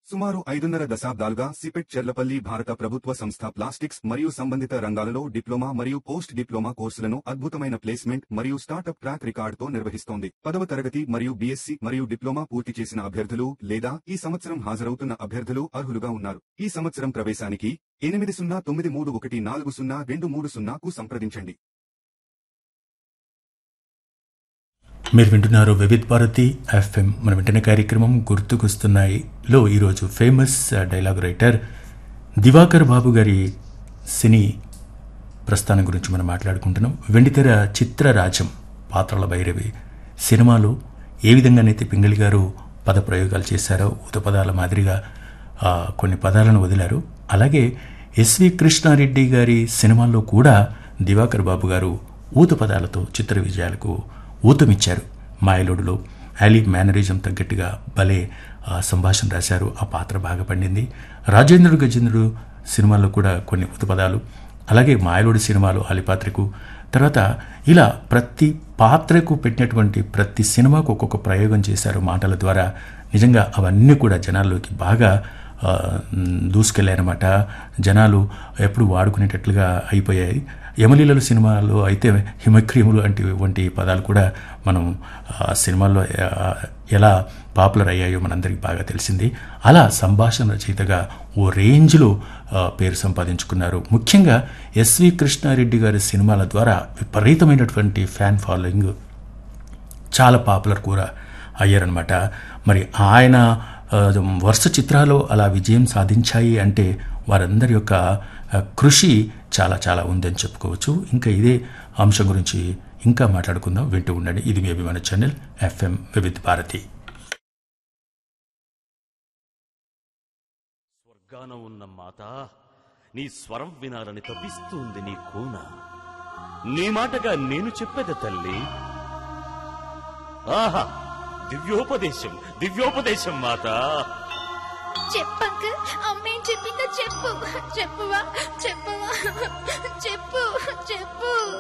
సుమారు ఐదున్నర దశాబ్దాలుగా సిపెట్ చెర్లపల్లి భారత ప్రభుత్వ సంస్థ ప్లాస్టిక్స్ మరియు సంబంధిత రంగాలలో డిప్లొమా మరియు పోస్ట్ డిప్లొమా కోర్సులను అద్భుతమైన ప్లేస్మెంట్ మరియు స్టార్టప్ ట్రాక్ రికార్డుతో నిర్వహిస్తోంది పదవ తరగతి మరియు బీఎస్సీ మరియు డిప్లొమా పూర్తి చేసిన అభ్యర్థులు లేదా ఈ సంవత్సరం హాజరవుతున్న అభ్యర్థులు అర్హులుగా ఉన్నారు ఈ సంవత్సరం ప్రవేశానికి ఎనిమిది సున్నా తొమ్మిది మూడు ఒకటి నాలుగు సున్నా రెండు మూడు సున్నాకు సంప్రదించండి మీరు వింటున్నారు వివిధ్ భారతి ఎఫ్ఎం మన వింటున్న కార్యక్రమం గుర్తుకొస్తున్నాయి లో ఈరోజు famous dialogue writer Divakar Babu గారి సినీ ప్రస్థానం గురించి మనం మాట్లాడుకుంటున్నాం వెండితెర చిత్రరాజం పాత్రల భైరవి సినిమాలో ఏ విధంగానైతే పింగళి గారు పద ప్రయోగాలు చేశారో ఉతపదాల మాదిరిగా ఆ, కొన్ని పదాలను వదిలారు అలాగే ఎస్వి కృష్ణారెడ్డి గారి సినిమాల్లో కూడా దివాకర్ బాబు గారు ఊత పదాలతో చిత్ర విజయాలకు ఊతమిచ్చారు మాయలోడులో యాలీ మేనరిజం తగ్గట్టుగా భలే ఆ, సంభాషణ రాశారు ఆ పాత్ర బాగా పండింది రాజేంద్రుడు గజేంద్రుడు సినిమాల్లో కూడా కొన్ని ఉతపదాలు అలాగే మాయలోడి సినిమాలు అలిపాత్రకు తర్వాత ఇలా ప్రతి పాత్రకు పెట్టినటువంటి ప్రతి సినిమాకు ఒక్కొక్క ప్రయోగం చేశారు మాటల ద్వారా నిజంగా అవన్నీ కూడా జనాల్లోకి బాగా ఆ, మ్, దూసుకెళ్ళాయన్నమాట జనాలు ఎప్పుడు వాడుకునేటట్లుగా అయిపోయాయి యమలీలలు సినిమాలో అయితే హిమక్రీములు వంటి వంటి పదాలు కూడా మనం ఆ సినిమాల్లో ఆ, ఎలా పాపులర్ అయ్యాయో మనందరికీ బాగా తెలిసింది అలా సంభాషణ రచయితగా ఓ రేంజ్లో ఆ, పేరు సంపాదించుకున్నారు ముఖ్యంగా ఎస్వి కృష్ణారెడ్డి గారి సినిమాల ద్వారా విపరీతమైనటువంటి ఫ్యాన్ ఫాలోయింగ్ చాలా పాపులర్ కూడా అయ్యారనమాట మరి ఆయన ఆ, వరుస చిత్రాలు అలా విజయం సాధించాయి అంటే వారందరి యొక్క ఆ, కృషి చాలా చాలా ఉందని చెప్పుకోవచ్చు ఇంకా ఇదే అంశం గురించి ఇంకా మాట్లాడుకుందాం వింటూ ఉండండి ఇది మీ అభిమాన ఛానల్ ఎఫ్ఎం వివిధ్ భారతి స్వర్గాన ఉన్న మాత నీ స్వరం వినాలని తప్పిస్తుంది నీ కూన నీ మాటగా నేను చెప్పేది తల్లి ఆహా దివ్యోపదేశం దివ్యోపదేశం మాత చెప్పంక అమ్మేం చెప్పిందో చెప్పు చెప్పువా చెప్పవా చెప్పు చెప్పు